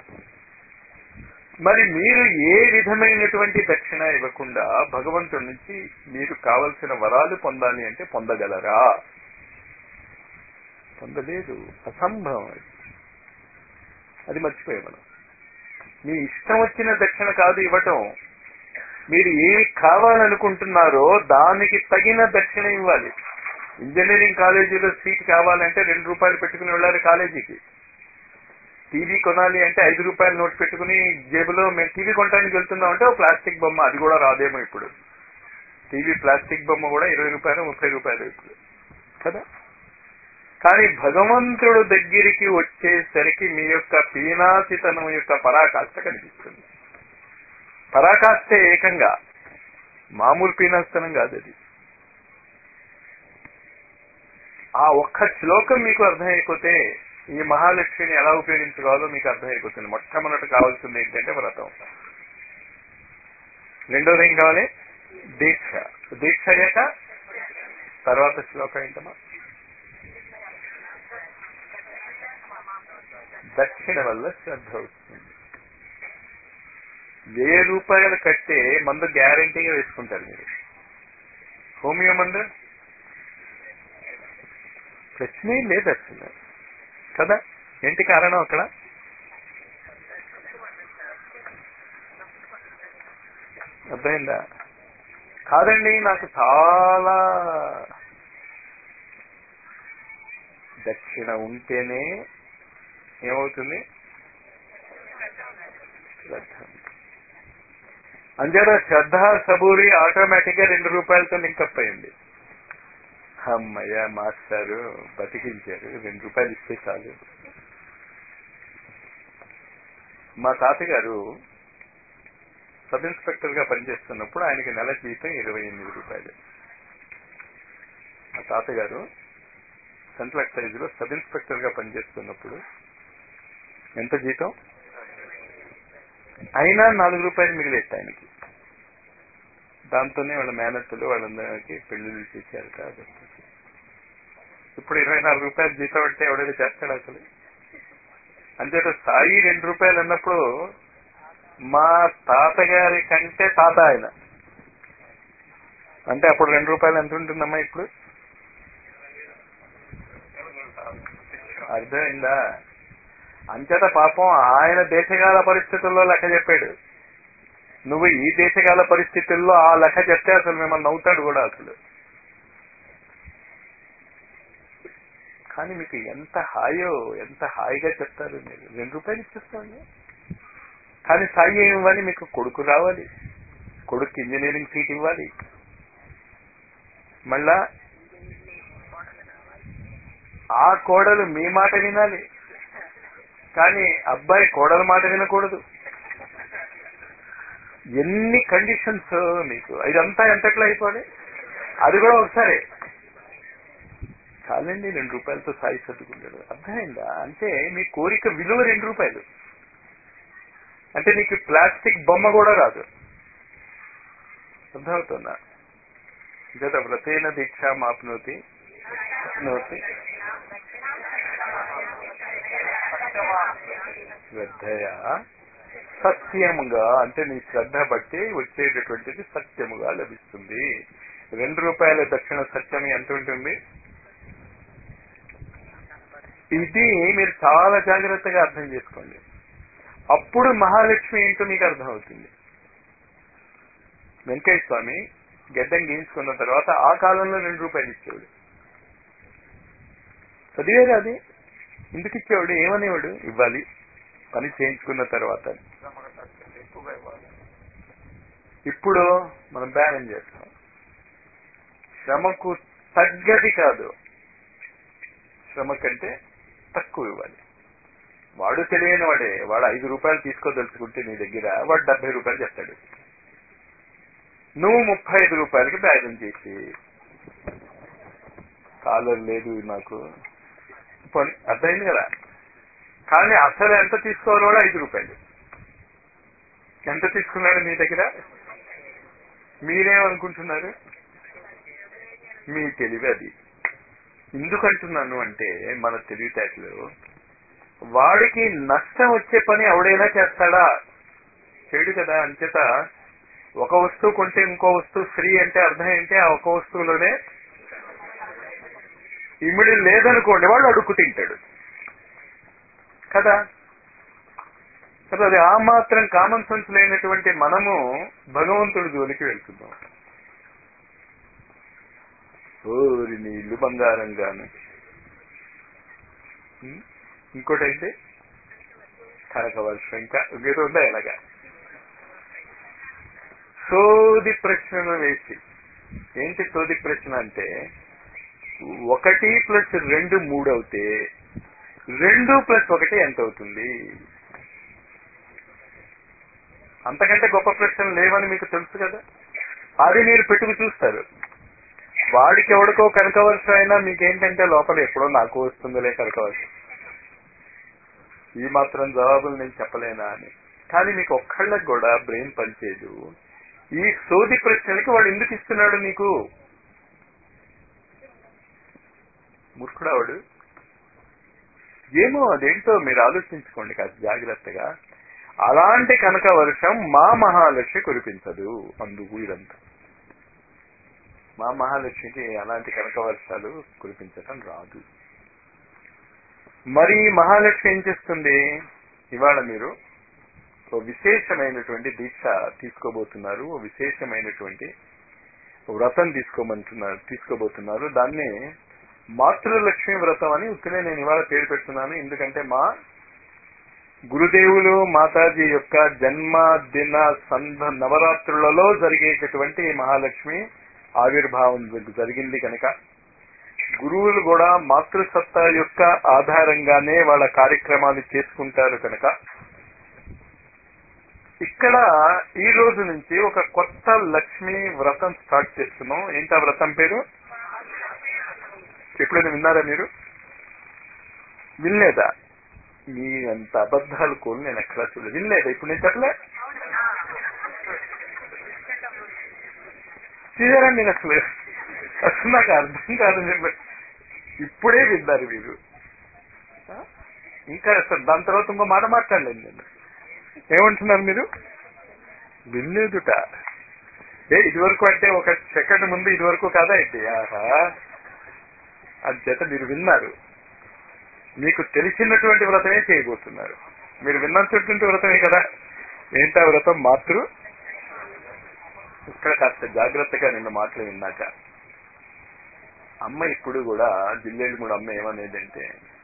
మరి మీరు ఏ విధమైనటువంటి దక్షిణ ఇవ్వకుండా భగవంతుడి నుంచి మీరు కావలసిన వరాలు పొందాలి అంటే పొందగలరా పొందలేదు అసంభవం అది అది మర్చిపోయాం మనం మీ ఇష్టం వచ్చిన దక్షిణ కాదు ఇవ్వటం మీరు ఏమి కావాలనుకుంటున్నారో దానికి తగిన దక్షిణ ఇవ్వాలి ఇంజనీరింగ్ కాలేజీలో సీట్ కావాలంటే రెండు రూపాయలు పెట్టుకుని వెళ్ళాలి కాలేజీకి టీవీ కొనాలి అంటే ఐదు రూపాయలు నోట్ పెట్టుకుని జేబులో మేము టీవీ కొనడానికి వెళ్తున్నాం అంటే ఒక ప్లాస్టిక్ బొమ్మ అది కూడా రాదేమో ఇప్పుడు టీవీ ప్లాస్టిక్ బొమ్మ కూడా ఇరవై రూపాయలు ముప్పై రూపాయలు ఇప్పుడు కదా కానీ భగవంతుడు దగ్గరికి వచ్చేసరికి మీ యొక్క పీనాసితనం యొక్క పరాకాష్ట కనిపిస్తుంది పరాకాష్టే ఏకంగా మామూలు పీనాస్తనం కాదు అది ఆ ఒక్క శ్లోకం మీకు అర్థమైపోతే ఈ మహాలక్ష్మిని ఎలా ఉపయోగించుకోవాలో మీకు అర్థమైపోతుంది మొట్టమొదటి కావాల్సింది ఏంటంటే వ్రతం రెండోది ఏం కావాలి దీక్ష దీక్ష అయ్యాక తర్వాత శ్లోకం ఏంటమ్మా దక్షిణ వల్ల శ్రద్ధ వస్తుంది వెయ్యి రూపాయలు కట్టే మందు గ్యారంటీగా వేసుకుంటారు మీరు హోమియో మందు ప్రశ్నే లేదు అసలు కదా ఏంటి కారణం అక్కడ అర్థమైందా కాదండి నాకు చాలా దక్షిణ ఉంటేనే ఏమవుతుంది శ్రద్ధ అంచేత శ్రద్ధ సబూరి ఆటోమేటిక్ గా రెండు రూపాయలతో లింకప్ అయింది అమ్మయ్య మాస్టారు బతికించారు రెండు రూపాయలు ఇస్తే చాలు మా తాతగారు సబ్ ఇన్స్పెక్టర్ గా పనిచేస్తున్నప్పుడు ఆయనకి నెల జీతం ఇరవై ఎనిమిది రూపాయలు మా తాతగారు సెంట్రల్ ఎక్సైజ్ లో సబ్ ఇన్స్పెక్టర్ గా పనిచేస్తున్నప్పుడు ఎంత జీతం అయినా నాలుగు రూపాయలు మిగిలేట ఆయనకి దాంతోనే వాళ్ళ మేనత్తులు వాళ్ళందరికీ పెళ్లిళ్ళు చేశారు కాబట్టి ఇప్పుడు ఇరవై నాలుగు రూపాయలు జీతం అంటే ఎవడైనా చేస్తాడు అసలు అంతేత సాయి రెండు రూపాయలు అన్నప్పుడు మా తాతగారి కంటే తాత ఆయన అంటే అప్పుడు రెండు రూపాయలు ఎంత ఉంటుందమ్మా ఇప్పుడు అర్థమైందా అంచేత పాపం ఆయన దేశకాల పరిస్థితుల్లో లెక్క చెప్పాడు నువ్వు ఈ దేశకాల పరిస్థితుల్లో ఆ లెక్క చెప్తే అసలు మిమ్మల్ని నవ్వుతాడు కూడా అసలు కానీ మీకు ఎంత హాయో ఎంత హాయిగా చెప్తారు మీరు రెండు రూపాయలు ఇచ్చేస్తాను కానీ సాయి ఏమి ఇవ్వాలి మీకు కొడుకు రావాలి కొడుకు ఇంజనీరింగ్ సీట్ ఇవ్వాలి మళ్ళా ఆ కోడలు మీ మాట వినాలి కానీ అబ్బాయి కోడల మాట వినకూడదు ఎన్ని కండిషన్స్ మీకు ఇదంతా ఎంతట్లో అయిపోవాలి అది కూడా ఒకసారి చాలండి రెండు రూపాయలతో సాయి సర్దుకుంటాడు అర్థమైందా అంటే మీ కోరిక విలువ రెండు రూపాయలు అంటే నీకు ప్లాస్టిక్ బొమ్మ కూడా రాదు అర్థమవుతుందా గత వ్రతేన దీక్ష మాప్నోతి నోతి శ్రద్ధయ సత్యముగా అంటే నీ శ్రద్ధ బట్టి వచ్చేటటువంటిది సత్యముగా లభిస్తుంది రెండు రూపాయల దక్షిణ సత్యం ఎంత ఉంటుంది ఇది మీరు చాలా జాగ్రత్తగా అర్థం చేసుకోండి అప్పుడు మహాలక్ష్మి ఏంటో మీకు అర్థమవుతుంది వెంకయ్య స్వామి గడ్డం గీయించుకున్న తర్వాత ఆ కాలంలో రెండు రూపాయలు ఇచ్చేవాడు చదివేది అది ఎందుకు ఇచ్చేవాడు ఏమనేవాడు ఇవ్వాలి పని చేయించుకున్న తర్వాత ఇప్పుడు మనం బ్యానం చేస్తాం శ్రమకు తగ్గది కాదు శ్రమ కంటే తక్కువ ఇవ్వాలి వాడు తెలియని వాడే వాడు ఐదు రూపాయలు తీసుకోదలుచుకుంటే నీ దగ్గర వాడు డెబ్బై రూపాయలు చెప్తాడు నువ్వు ముప్పై ఐదు రూపాయలకి బ్యాగం చేసి కాలర్ లేదు నాకు పోనీ, అర్థమైంది కదా కానీ అసలు ఎంత తీసుకోవాలి వాడు ఐదు రూపాయలు ఎంత తీసుకున్నాడు మీ దగ్గర మీరేమనుకుంటున్నారు మీ తెలివి అది ఎందుకంటున్నాను అంటే మన తెలివితేటలు వాడికి నష్టం వచ్చే పని ఎవడైనా చేస్తాడా చేయడు కదా అంచేత ఒక వస్తువు కొంటే ఇంకో వస్తువు ఫ్రీ అంటే అర్థం ఏంటి ఆ ఒక వస్తువులోనే ఇమిడి లేదనుకోండి వాడు అడుక్కు తింటాడు కదా కదా అది ఆ మాత్రం కామన్ సెన్స్ లేనటువంటి మనము భగవంతుడి జోలికి వెళ్తున్నాం ఓరి నీళ్లు బంగారంగాను ఉం? ఇంకోటైతే కనక వర్షం ఇంకా ఇంకేదో ఉందా ఎలాగా సోది ప్రశ్నలు వేసి ఏంటి సోది ప్రశ్న అంటే ఒకటి ప్లస్ రెండు మూడు అవుతే రెండు ప్లస్ ఒకటి ఎంత అవుతుంది అంతకంటే గొప్ప ప్రశ్నలు లేవని మీకు తెలుసు కదా అది మీరు పెట్టుకు చూస్తారు వాడికి ఎవడికో కనకవర్షం అయినా మీకేంటంటే లోపల ఎప్పుడో నాకు వస్తుందిలే కనకవర్షం ఈ మాత్రం జవాబులు నేను చెప్పలేనా అని కానీ మీకు ఒక్కళ్ళకి కూడా బ్రెయిన్ పనిచేయదు ఈ సోది ప్రశ్నలకి వాడు ఎందుకు ఇస్తున్నాడు నీకు మూర్ఖుడా వాడు ఏమో అదేంటో మీరు ఆలోచించుకోండి కాస్త జాగ్రత్తగా అలాంటి కనక వర్షం మా మహాలక్ష్మి కురిపించదు అందుకు ఇదంతా మా మహాలక్ష్మికి అలాంటి కనక వర్షాలు కురిపించటం రాదు మరి ఈ మహాలక్ష్మి ఏం చేస్తుంది ఇవాళ మీరు ఓ విశేషమైనటువంటి దీక్ష తీసుకోబోతున్నారు ఓ విశేషమైనటువంటి వ్రతం తీసుకోమంటున్నారు తీసుకోబోతున్నారు దాన్ని మాతృలక్ష్మి వ్రతం అని ఉత్తనే నేను ఇవాళ పేరు పెడుతున్నాను ఎందుకంటే మా గురుదేవులు మాతాజీ యొక్క జన్మదిన సంధ నవరాత్రులలో జరిగేటటువంటి ఈ మహాలక్ష్మి ఆవిర్భావం జరిగింది కనుక గురువులు కూడా మాతృసత్తా యొక్క ఆధారంగానే వాళ్ళ కార్యక్రమాలు చేసుకుంటారు కనుక ఇక్కడ ఈ రోజు నుంచి ఒక కొత్త లక్ష్మి వ్రతం స్టార్ట్ చేస్తున్నాం ఏంటా వ్రతం పేరు ఎప్పుడైనా విన్నారా మీరు వినలేదా మీ అంత అబద్ధాలు కోలు నేను ఎక్కడా చూడలేదు వినలేదా ఇప్పుడు నేను చెప్పలే చూసారా నేను అసలు అసలు నాకు అర్థం కాదు నేను ఇప్పుడే విన్నారు మీరు ఆ? ఇంకా అసలు దాని తర్వాత ఇంకో మాట మాట్లాడలేదు నేను ఏమంటున్నారు మీరు వినలేదుట ఏ ఇదివరకు అంటే ఒక సెకండ్ ముందు ఇదివరకు కాదా అయితే ఆహా అది చేత మీరు విన్నారు మీకు తెలిసినటువంటి వ్రతమే చేయబోతున్నారు మీరు విన్నటువంటి వ్రతమే కదా ఏంటా వ్రతం మాతృ ఇక్కడ కాస్త జాగ్రత్తగా నిన్న మాటలు విన్నాక అమ్మ ఇప్పుడు కూడా జిల్లేళ్ళు కూడా అమ్మ ఏమనేదంటే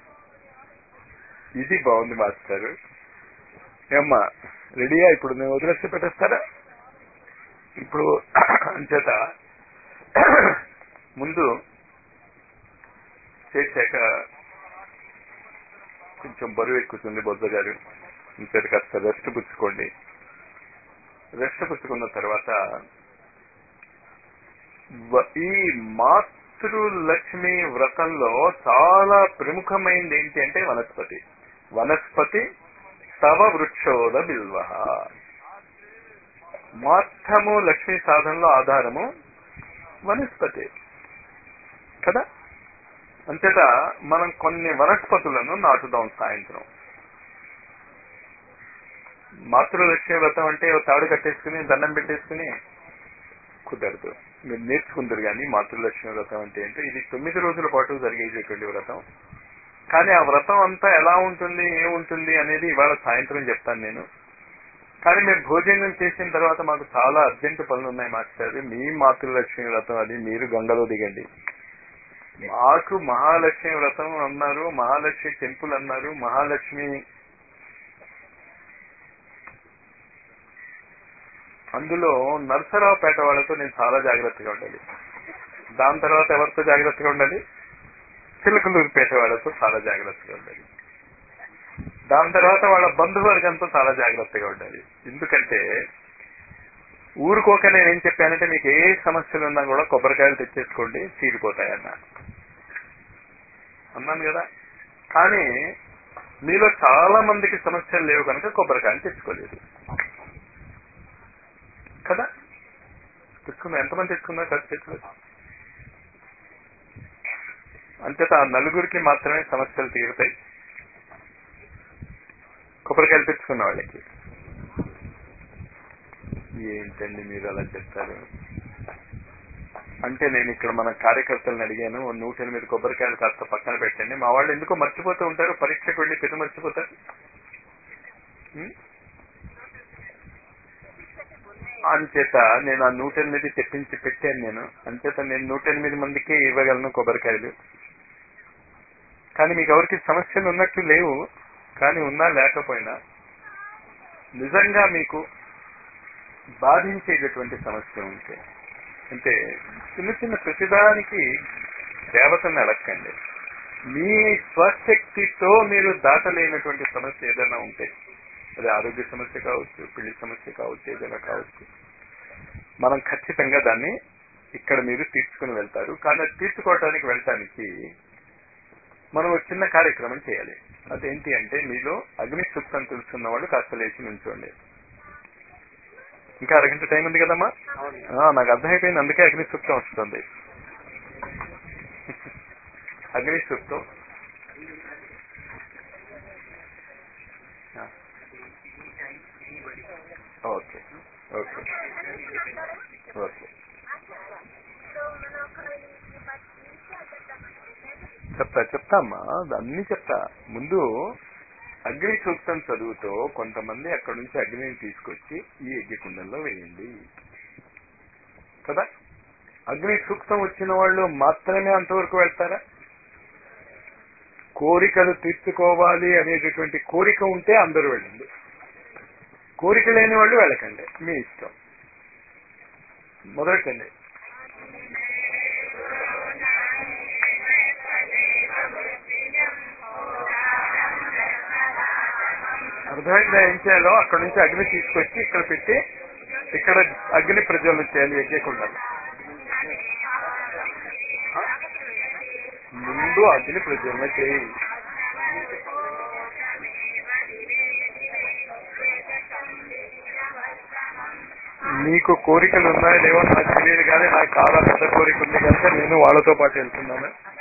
ఇది బాగుంది మాస్టర్ ఏమ్మా రెడీయా ఇప్పుడు నేను వదిలేసి పెట్టేస్తారా ఇప్పుడు అంచేత ముందు చేశాక కొంచెం బరువు ఎక్కుతుంది బొద్ద గారు ఇంతటి కాస్త రెస్ట్ పుచ్చుకోండి రెస్ట్ పుచ్చుకున్న తర్వాత వ- ఈ మాతృలక్ష్మి వ్రతంలో చాలా ప్రముఖమైనది ఏంటి అంటే వనస్పతి వనస్పతి తవ వృక్షోద బిల్వ మొత్తము లక్ష్మీ సాధనలో ఆధారము వనస్పతి కదా అంతేత మనం కొన్ని వనస్పతులను నాటుదాం సాయంత్రం మాతృలక్ష్మి వ్రతం అంటే ఓ తాడు కట్టేసుకుని దండం పెట్టేసుకుని కుదరదు మీరు నేర్చుకుందరు కానీ మాతృలక్ష్మి వ్రతం అంటే ఏంటో ఇది తొమ్మిది రోజుల పాటు జరిగేటటువంటి వ్రతం కానీ ఆ వ్రతం అంతా ఎలా ఉంటుంది ఏముంటుంది అనేది ఇవాళ సాయంత్రం చెప్తాను నేను కానీ మీరు భోజనం చేసిన తర్వాత మాకు చాలా అర్జెంట్ పనులు ఉన్నాయి మాస్టర్ మీ మాతృలక్ష్మి వ్రతం అది మీరు గంగలో దిగండి మాకు మహాలక్ష్మి వ్రతం అన్నారు మహాలక్ష్మి టెంపుల్ అన్నారు మహాలక్ష్మి అందులో నరసరావుపేట వాళ్ళతో నేను చాలా జాగ్రత్తగా ఉండాలి దాని తర్వాత ఎవరితో జాగ్రత్తగా ఉండాలి చిలకలూరుపేట వాళ్ళతో చాలా జాగ్రత్తగా ఉండాలి దాని తర్వాత వాళ్ళ బంధువర్గంతో చాలా జాగ్రత్తగా ఉండాలి ఎందుకంటే ఊరుకోక నేను ఏం చెప్పానంటే మీకు ఏ సమస్యలు ఉన్నా కూడా కొబ్బరికాయలు తెచ్చేసుకోండి తీరిపోతాయన్న అన్నాను కదా కానీ మీలో చాలా మందికి సమస్యలు లేవు కనుక కొబ్బరికాయలు తెచ్చుకోలేదు కదా తెచ్చుకున్నా ఎంతమంది తెచ్చుకున్నా కదా తెచ్చుకోలేదు అంతేత ఆ నలుగురికి మాత్రమే సమస్యలు తీరుతాయి కొబ్బరికాయలు తెచ్చుకున్న వాళ్ళకి ఏంటండి మీరు అలా చెప్తారు అంటే నేను ఇక్కడ మన కార్యకర్తలను అడిగాను ఓ నూట ఎనిమిది కొబ్బరికాయలు కాస్త పక్కన పెట్టండి మా వాళ్ళు ఎందుకో మర్చిపోతూ ఉంటారు పరీక్షకు వెళ్ళి పెద్ద మర్చిపోతారు ఉం? అంచేత నేను ఆ నూట ఎనిమిది తెప్పించి పెట్టాను నేను అంచేత నేను నూట ఎనిమిది మందికి ఇవ్వగలను కొబ్బరికాయలు కానీ మీకు ఎవరికి సమస్యలు ఉన్నట్టు లేవు కానీ ఉన్నా లేకపోయినా నిజంగా మీకు బాధించేటటువంటి సమస్య ఉంటే అంటే చిన్న చిన్న ప్రతిదానికి దేవతను అడగండి మీ స్వశక్తితో మీరు దాటలేనటువంటి సమస్య ఏదైనా ఉంటే అది ఆరోగ్య సమస్య కావచ్చు పెళ్లి సమస్య కావచ్చు ఏదైనా కావచ్చు మనం ఖచ్చితంగా దాన్ని ఇక్కడ మీరు తీర్చుకుని వెళ్తారు కానీ అది తీర్చుకోవటానికి వెళ్ళటానికి మనం ఒక చిన్న కార్యక్రమం చేయాలి అదేంటి అంటే మీలో అగ్ని సూక్తం తెలుసుకున్న వాళ్ళు కాస్త లేచి నుంచోండి ఇంకా అరగంట టైం ఉంది కదమ్మా ఆ, నాకు అర్థమైపోయింది అందుకే అగ్ని సూక్తం వస్తుంది అగ్ని సూక్తం ఆ. ఓకే ఓకే ఓకే చెప్తా చెప్తా అమ్మా అన్ని చెప్తా ముందు అగ్ని సూక్తం చదువుతో కొంతమంది అక్కడ నుంచి అగ్నిని తీసుకొచ్చి ఈ యజ్ఞ కుండంలో వేయండి కదా అగ్ని సూక్తం వచ్చిన వాళ్ళు మాత్రమే అంతవరకు వెళ్తారా కోరికలు తీర్చుకోవాలి అనేటటువంటి కోరిక ఉంటే అందరూ వెళ్ళండి కోరిక లేని వాళ్ళు వెళ్ళకండి మీ ఇష్టం మొదలెట్టండి అర్థమైందా ఏం చేయాలో అక్కడ నుంచి అగ్ని తీసుకొచ్చి ఇక్కడ పెట్టి ఇక్కడ అగ్ని ప్రజ్వలన చేయాలి యజ్ఞకుండా ముందు అగ్ని ప్రజ్వలన చేయి నీకు కోరికలు ఉన్నాయో లేవో నాకు తెలియదు కానీ నాకు చాలా పెద్ద కోరిక ఉంది కనుక నేను వాళ్ళతో పాటు వెళ్తున్నాను